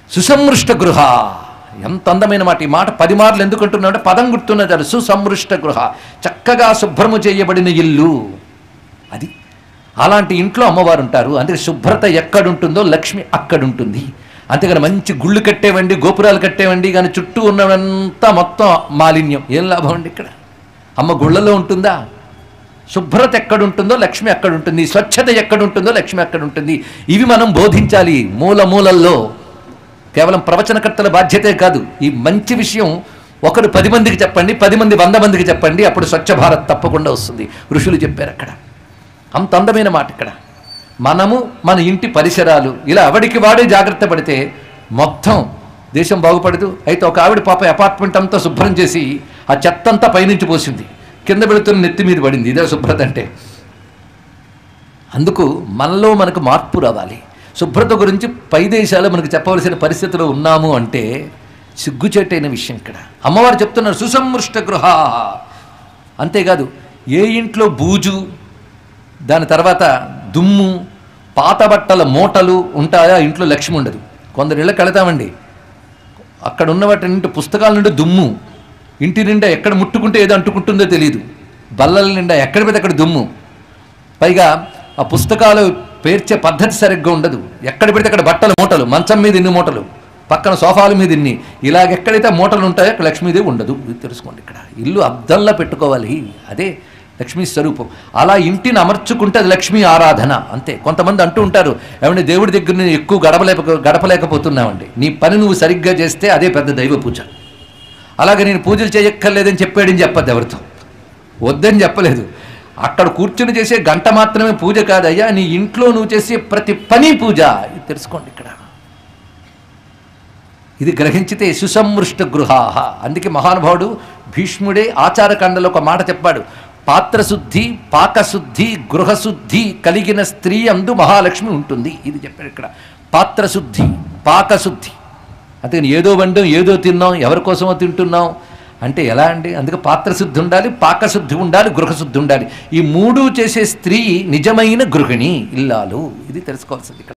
సుసమృష్ట గృహ ఎంత అందమైన మాట ఈ మాట పది మార్లు ఎందుకు అంటున్నామంటే పదం గుర్తున్నది సుసమృష్ట గృహ చక్కగా శుభ్రము చేయబడిన ఇల్లు అది అలాంటి ఇంట్లో అమ్మవారు ఉంటారు అందుకే శుభ్రత ఎక్కడుంటుందో లక్ష్మి అక్కడుంటుంది అంతేగాని మంచి గుళ్ళు కట్టేవండి గోపురాలు కట్టేవండి కానీ చుట్టూ ఉన్నదంతా మొత్తం మాలిన్యం ఏం లాభం అండి ఇక్కడ అమ్మ గుళ్ళలో ఉంటుందా శుభ్రత ఎక్కడుంటుందో లక్ష్మి అక్కడ ఉంటుంది స్వచ్ఛత ఎక్కడుంటుందో లక్ష్మి అక్కడ ఉంటుంది ఇవి మనం బోధించాలి మూల మూలల్లో కేవలం ప్రవచనకర్తల బాధ్యతే కాదు ఈ మంచి విషయం ఒకరు పది మందికి చెప్పండి పది మంది వంద మందికి చెప్పండి అప్పుడు స్వచ్ఛ భారత్ తప్పకుండా వస్తుంది ఋషులు చెప్పారు అక్కడ అంత అందమైన మాట ఇక్కడ మనము మన ఇంటి పరిసరాలు ఇలా అవడికి వాడే జాగ్రత్త పడితే మొత్తం దేశం బాగుపడదు అయితే ఒక ఆవిడ పాప అపార్ట్మెంట్ అంతా శుభ్రం చేసి ఆ చెత్త అంతా పైనుంచి పోసింది కింద పెడుతున్న నెత్తి మీద పడింది ఇదే శుభ్రత అంటే అందుకు మనలో మనకు మార్పు రావాలి శుభ్రత గురించి పై దేశాలు మనకు చెప్పవలసిన పరిస్థితిలో ఉన్నాము అంటే సిగ్గుచేటైన విషయం ఇక్కడ అమ్మవారు చెప్తున్నారు సుసమృష్ట గృహ అంతేకాదు ఏ ఇంట్లో బూజు దాని తర్వాత దుమ్ము పాత బట్టల మూటలు ఉంటాయా ఇంట్లో లక్ష్మి ఉండదు కొందరు ఇళ్ళకి వెళతామండి అక్కడ ఉన్న వాటి నింటి పుస్తకాల నుండి దుమ్ము ఇంటి నిండా ఎక్కడ ముట్టుకుంటే ఏదో అంటుకుంటుందో తెలియదు బల్లల నిండా ఎక్కడ పెడితే అక్కడ దుమ్ము పైగా ఆ పుస్తకాలు పేర్చే పద్ధతి సరిగ్గా ఉండదు ఎక్కడ పెడితే అక్కడ బట్టలు మూటలు మంచం మీద ఇన్ని మూటలు పక్కన సోఫాల మీద ఇన్ని ఇలాగెక్కడైతే మూటలు ఉంటాయో అక్కడ లక్ష్మీదేవి ఉండదు ఇది తెలుసుకోండి ఇక్కడ ఇల్లు అద్దంలా పెట్టుకోవాలి అదే లక్ష్మీ స్వరూపం అలా ఇంటిని అమర్చుకుంటే అది లక్ష్మీ ఆరాధన అంతే కొంతమంది అంటూ ఉంటారు ఏమంటే దేవుడి దగ్గర నేను ఎక్కువ గడపలేక గడపలేకపోతున్నామండి నీ పని నువ్వు సరిగ్గా చేస్తే అదే పెద్ద దైవ పూజ అలాగే నేను పూజలు చేయక్కర్లేదని చెప్పాడని చెప్పద్దు ఎవరితో వద్దని చెప్పలేదు అక్కడ కూర్చుని చేసే గంట మాత్రమే పూజ కాదయ్యా నీ ఇంట్లో నువ్వు చేసే ప్రతి పని పూజ ఇది తెలుసుకోండి ఇక్కడ ఇది గ్రహించితే సుసమృష్ట గృహాహ అందుకే మహానుభావుడు భీష్ముడే ఆచారకాండలో ఒక మాట చెప్పాడు పాత్రశుద్ధి పాకశుద్ధి గృహశుద్ధి కలిగిన స్త్రీ అందు మహాలక్ష్మి ఉంటుంది ఇది చెప్పాడు ఇక్కడ పాత్రశుద్ధి పాకశుద్ధి అందుకని ఏదో వండం ఏదో తిన్నాం ఎవరి కోసమో తింటున్నాం అంటే ఎలా అండి అందుకే పాత్రశుద్ధి ఉండాలి పాకశుద్ధి ఉండాలి గృహశుద్ధి ఉండాలి ఈ మూడు చేసే స్త్రీ నిజమైన గృహిణి ఇల్లాలు ఇది తెలుసుకోవాల్సింది ఇక్కడ